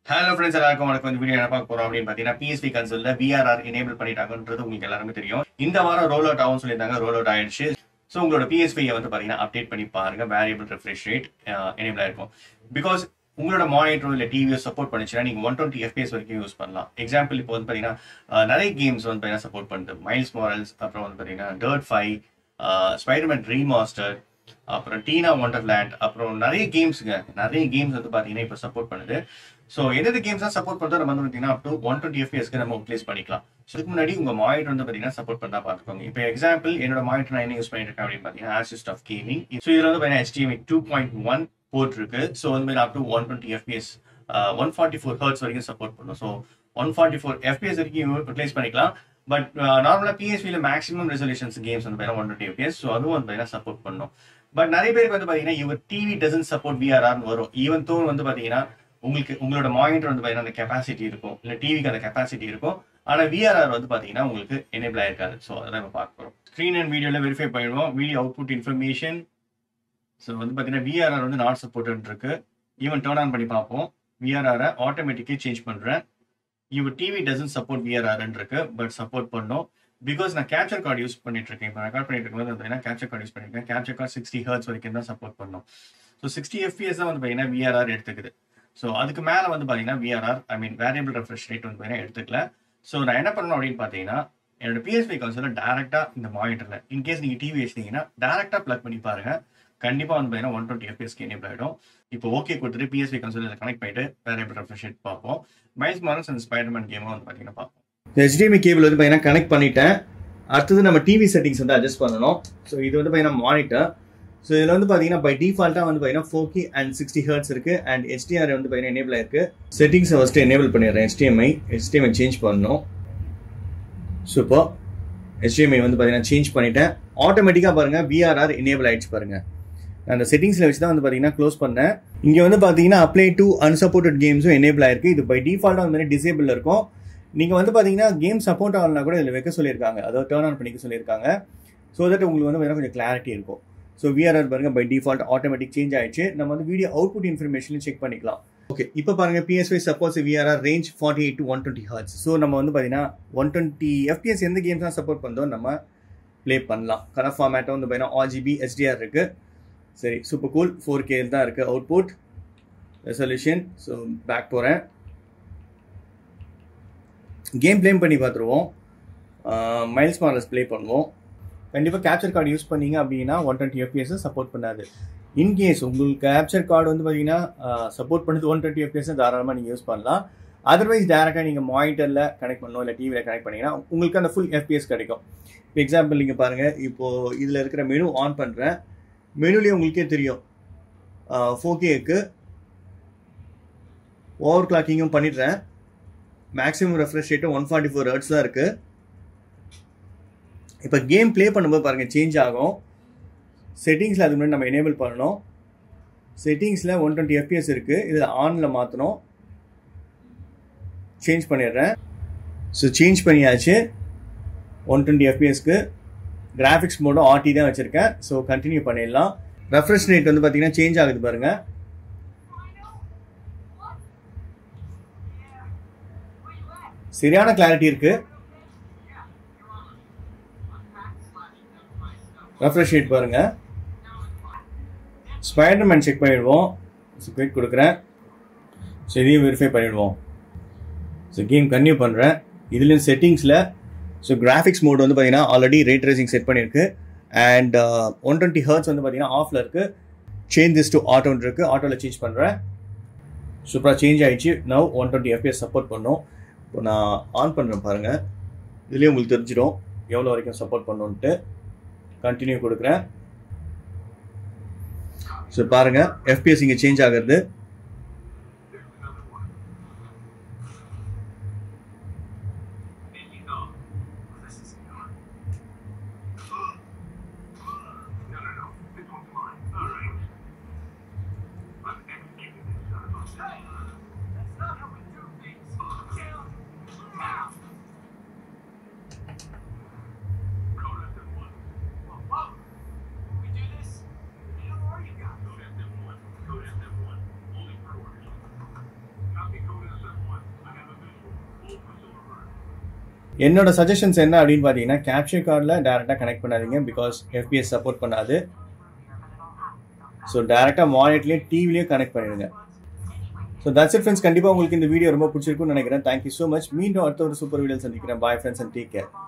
hello friends எல்லாருக்கும் வணக்கம் இந்த வீடியோ என்ன பார்க்க போறோம் அப்படின்னு பார்த்தீங்கன்னா பிஎஸ்பி கன்சோல்ல விஆர்ஆர் எனேபிள் பண்ணிட்டாங்கன்றது உங்களுக்கு எல்லாருமே தெரியும் இந்த வாரம் ரோல் அவுட் ஆகும் சொல்லியிருந்தாங்க ரோல் அவுட் ஆயிடுச்சு ஸோ உங்களோட பிஎஸ்பியை வந்து பார்த்தீங்கன்னா அப்டேட் பண்ணி பாருங்க வேரியபிள் ரெஃப்ரெஷ் ரேட் எனேபிள் ஆயிருக்கும் பிகாஸ் உங்களோட மானிட்டரோ இல்லை டிவியோ சப்போர்ட் பண்ணுச்சுன்னா நீங்க ஒன் டுவெண்ட்டி எஃபிஎஸ் வரைக்கும் யூஸ் பண்ணலாம் எக்ஸாம்பிள் இப்போ வந்து பார்த்தீங்கன்னா அஹ், நிறைய கேம்ஸ் வந்து பார்த்தீங்கன்னா சப்போர்ட் பண்ணுது மைல்ஸ் மாரல்ஸ் அப்புறம் வந்து பார்த்தீங்கன்னா டர்ட் ஃபைவ் ஸ்பைடர்மேன் ரீமாஸ்டர் அப்புறம் டீனா ஒண்டர்லேண்ட் அப்புறம் நிறைய கேம்ஸுங்க நிறைய கேம்ஸ் வந்து பார்த்தீங்கன்னா இப்போ சப்போர்ட் பண்ணுது ஸோ எந்தெந்த கேம்ஸ் தான் சப்போர்ட் பண்ணுறோம் நம்ம வந்து பார்த்தீங்கன்னா அப் டு ஒன் டுவெண்ட்டி எஃபிஎஸ்க்கு நம்ம ப்ளேஸ் பண்ணிக்கலாம் ஸோ இதுக்கு முன்னாடி உங்கள் மானிட்டர் வந்து பார்த்தீங்கன்னா சப்போர்ட் பண்ணா பார்த்துக்கோங்க இப்போ எக்ஸாம்பிள் என்னோட மானிட்டர் நான் என்ன யூஸ் பண்ணிட்டு இருக்கேன் அப்படின்னு பார்த்தீங்கன்னா ஆசிஸ்ட் ஆஃப் கேமிங் ஸோ இதில் வந்து பார்த்தீங்கன்னா HDMI two point one port இருக்கு ஸோ வந்து up to one twenty F P S one forty four hertz வரைக்கும் சப்போர்ட் பண்ணும் so one forty four F P S வரைக்கும் ரிப்ளேஸ் பண்ணிக்கலாம் பட் நார்மலாக பிஎஸ்பியில் மேக்ஸிமம் ரெசல்யூஷன்ஸ் கேம்ஸ் வந்து பார்த்தீங்கன்னா ஒன் டுவெண்ட்டி எஃபிஎஸ் ஸோ அதுவும் வந்து பார்த்தீங்கன்னா சப்போர்ட் பண்ணும் பட் நிறைய பேருக்கு வந்து பார்த்தீங்கன்னா இவர் டிவி டசன் சப்போர்ட் விஆர்ஆர்னு வரும் ஈவன் தோ வந்து பார்த்தீங்கன்னா உங்களுக்கு உங்களோட மானிட்டர் வந்து பார்த்தீங்கன்னா அந்த கெப்பாசிட்டி இருக்கும் இல்லை டிவிக்கு அந்த கெப்பாசிட்டி இருக்கும் ஆனால் விஆர்ஆர் வந்து பார்த்தீங்கன்னா உங்களுக்கு எனேபிள் ஆயிருக்காது ஸோ அதெல்லாம் நம்ம பார்க்க போகிறோம் ஸ்க்ரீன் அண்ட் வீடியோவில் வெரிஃபை பண்ணிடுவோம் வீடியோ அவுட்புட் இன்ஃபர்மேஷன் ஸோ வந்து பார்த்தீங்கன்னா விஆர்ஆர் வந்து நாட் சப்போர்ட் இருக்கு ஈவன் டேர்ன் ஆன் பண்ணி பார்ப்போம் விஆர்ஆரை ஆட்டோமேட்டிக்கே சேஞ்ச் பண்ணுறேன் யுவர் டிவி டசன் சப்போர்ட் விஆர்ஆர்னு இருக்கு பட் சப்போர்ட் பண்ணும் பிகாஸ் நான் கேப்சர் கார்டு யூஸ் பண்ணிட்டு இருக்கேன் இப்போ ரெக்கார்ட் பண்ணிட்டு இருக்கும்போது பார்த்தீங்கன்னா கேப்சர் கார்டு யூஸ் பண்ணிருக்கேன் கேப்சர் கார்டு சிக்ஸ்டி ஹர்ட்ஸ் வரைக்கும் தான் சப்போர்ட் பண்ணும் ஸோ சிக்ஸ்டி எஃபிஎஸ் தான் வந்து பார்த்தீங்கன்னா விஆர்ஆர் எடுத்துக்குது ஸோ அதுக்கு மேலே வந்து பார்த்தீங்கன்னா V R R I mean variable refresh rate வந்து பார்த்தீங்கன்னா எடுத்துக்கல ஸோ நான் என்ன பண்ணணும் அப்படின்னு பார்த்தீங்கன்னா என்னோட பிஎஸ்பி கன்சோல டேரெக்டாக இந்த மானிட்டரில் இன்கேஸ் நீங்கள் டிவி வச்சிங்கன்னா டேரெக்டாக ப்ளக் பண்ணி பாருங்க கண்டிப்பாக வந்து பார்த்தீங்கன்னா ஒன் டுவெண்ட்டி எஃபிஎஸ்க்கு எனேபிள் ஆகிடும் இப்போ ஓகே கொடுத்துட்டு பிஎஸ்பி கன்சோலில் கனெக்ட் பண்ணிட்டு வேரியபிள் ரெஃப்ரெஷ் ரேட் பார்ப்போம் மைல்ஸ் மாரல்ஸ் அண்ட் ஸ்பைடர்மேன் கேமும் வந்து பார்த்தீங்கன்னா பார்ப்போம் HDMI கேபிள் வந்து பார்த்தீங்கன்னா கனெக்ட் பண்ணிட்டேன் அடுத்தது நம்ம டிவி செட்டிங்ஸ் வந்து அட்ஜஸ்ட் பண்ணணும் ஸோ இது வந்து பார்த்தீங்கன்னா மானிட்டர் ஸோ இதில் வந்து பார்த்தீங்கன்னா பை டிஃபால்ட்டாக வந்து பார்த்தீங்கன்னா four K and sixty hertz இருக்கு அண்ட் HDR வந்து பார்த்தீங்கன்னா எனேபிள் ஆயிருக்கு செட்டிங்ஸை ஃபஸ்ட்டு எனேபிள் பண்ணிடுறேன் HDMI HDMI சேஞ்ச் பண்ணணும் சூப்பர் HDMI வந்து பார்த்தீங்கன்னா சேஞ்ச் பண்ணிட்டேன் ஆட்டோமேட்டிக்காக பாருங்க VRR எனேபிள் ஆயிடுச்சு பாருங்க நான் அந்த செட்டிங்ஸில் வச்சு தான் வந்து பார்த்தீங்கன்னா க்ளோஸ் பண்ணேன் இங்கே வந்து பார்த்தீங்கன்னா அப்ளை டு அன்சப்போர்ட்டட் கேம்ஸும் எனேபிள் ஆயிருக்கு இது பை டிஃபால்ட்டாக வந்து மாதிரி டிசேபிள் இருக்கும் நீங்கள் வந்து பார்த்தீங்கன்னா கேம் சப்போர்ட் ஆகலனா கூட இதில் வைக்க சொல்லியிருக்காங்க அதாவது டேர்ன் ஆன் பண்ணிக்க சொல்லியிருக்காங்க ஸோ தட் உங்களுக்கு வந்து வேறு கொஞ்சம் கிளாரிட்டி இருக்கும் ஸோ விஆர்ஆர் பாருங்க பை டிஃபால்ட் ஆட்டோமேட்டிக் சேஞ்ச் ஆயிடுச்சு நம்ம வந்து வீடியோ அவுட்புட் இன்ஃபர்மேஷன் செக் பண்ணிக்கலாம் ஓகே இப்போ பாருங்க P S I supports V R R range forty eight to one twenty hertz so நம்ம வந்து பார்த்தீங்கன்னா ஒன் டுவெண்ட்டி எஃபிஎஸ் எந்த கேம்ஸ் தான் சப்போர்ட் பண்ணதோ நம்ம ப்ளே பண்ணலாம் கலர் ஃபார்மேட்டும் வந்து பார்த்தீங்கன்னா ஆர்ஜிபி எஸ்டிஆர் இருக்கு சரி சூப்பர் கூல் ஃபோர் கே தான் இருக்கு அவுட்புட் ரெசல்யூஷன் ஸோ பேக் போகிறேன் கேம் ப்ளேம் பண்ணி பார்த்துருவோம் மைல்ஸ் மாடல்ஸ் ப்ளே பண்ணுவோம் கண்டிப்பாக கேப்சர் கார்டு யூஸ் பண்ணீங்க அப்படின்னா ஒன் டுவெண்ட்டி எஃபிஎஸ் சப்போர்ட் பண்ணாது இன்கேஸ் உங்களுக்கு கேப்சர் கார்டு வந்து பார்த்தீங்கன்னா சப்போர்ட் பண்ணுறது ஒன் டுவெண்ட்டி எஃபிஎஸ் தாராளமாக நீங்கள் யூஸ் பண்ணலாம் அதர்வைஸ் டேரெக்டாக நீங்கள் மானிட்டரில் கனெக்ட் பண்ணணும் இல்லை டிவியில் கனெக்ட் பண்ணீங்கன்னா உங்களுக்கு அந்த ஃபுல் எஃபிஎஸ் கிடைக்கும் இப்போ எக்ஸாம்பிள் நீங்கள் பாருங்கள் இப்போது இதில் இருக்கிற மெனு ஆன் பண்ணுறேன் மெனுலேயே உங்களுக்கே தெரியும் ஃபோர் கேக்கு ஓவர் கிளாக்கிங்கும் பண்ணிடுறேன் மேக்ஸிமம் ரெஃப்ரெஷ் ரேட்டும் ஒன் ஃபார்ட்டி ஃபோர் ஹர்ட்ஸ் தான் இருக்குது இப்போ கேம் ப்ளே பண்ணும்போது பாருங்கள் சேஞ்ச் ஆகும் செட்டிங்ஸில் அதுக்கு முன்னாடி நம்ம எனேபிள் பண்ணணும் செட்டிங்ஸில் ஒன் டுவெண்ட்டி எஃபிஎஸ் இருக்குது இதில் ஆனில் மாற்றணும் சேஞ்ச் பண்ணிடுறேன் ஸோ சேஞ்ச் பண்ணியாச்சு ஒன் டுவெண்ட்டி எஃபிஎஸ்க்கு கிராஃபிக்ஸ் மோடும் ஆர்டி தான் வச்சுருக்கேன் ஸோ கண்டினியூ பண்ணிடலாம் ரெஃப்ரெஷ் ரேட் வந்து பார்த்தீங்கன்னா சேஞ்ச் ஆகுது பாருங்கள் சரியான கிளாரிட்டி இருக்கு ரெஃப்ரெஷ் ரேட் பாருங்க ஸ்பைடர்மேன் செக் பண்ணிடுவோம் ஸோ குயிக் கொடுக்குறேன் ஸோ இதையும் வெரிஃபை பண்ணிடுவோம் ஸோ கேம் கன்டினியூ பண்ணுறேன் இதுலேயும் செட்டிங்ஸில் ஸோ கிராஃபிக்ஸ் மோட் வந்து பார்த்தீங்கன்னா ஆல்ரெடி ரேட் ரேசிங் செட் பண்ணியிருக்கு அண்ட் ஒன் டுவெண்ட்டி ஹர்ட்ஸ் வந்து பார்த்தீங்கன்னா ஆஃபில் இருக்குது சேஞ்ச் திஸ் டு ஆட்டோன் இருக்குது ஆட்டோவில் சேஞ்ச் பண்ணுறேன் சூப்பராக சேஞ்ச் ஆயிடுச்சு now one twenty F P S support பண்ணோம் இப்போ நான் ஆன் பண்ணுறேன் பாருங்கள் இதுலேயும் உங்களுக்கு தெரிஞ்சிடும் எவ்வளோ வரைக்கும் சப்போர்ட் பண்ணணுன்ட்டு கண்டினியூ கொடுக்குறேன் ஸோ பாருங்கள் எஃபிஎஸ் இங்கே சேஞ்ச் ஆகிறது என்னோட சஜஷன்ஸ் என்ன அப்படின்னு பார்த்தீங்கன்னா கேப்சர் கார்டில் டேரெக்டாக கனெக்ட் பண்ணாதீங்க பிகாஸ் எஃபிஎஸ் சப்போர்ட் பண்ணாது ஸோ டேரெக்டாக மானிட்லேயே டிவிலையும் கனெக்ட் பண்ணிடுங்க ஸோ தட்ஸ் இட் ஃப்ரெண்ட்ஸ் கண்டிப்பாக உங்களுக்கு இந்த வீடியோ ரொம்ப பிடிச்சிருக்கும்னு நினைக்கிறேன் தேங்க்யூ ஸோ மச் மீண்டும் அடுத்த ஒரு சூப்பர் வீடியோ சந்திக்கிறேன் bye friends and take care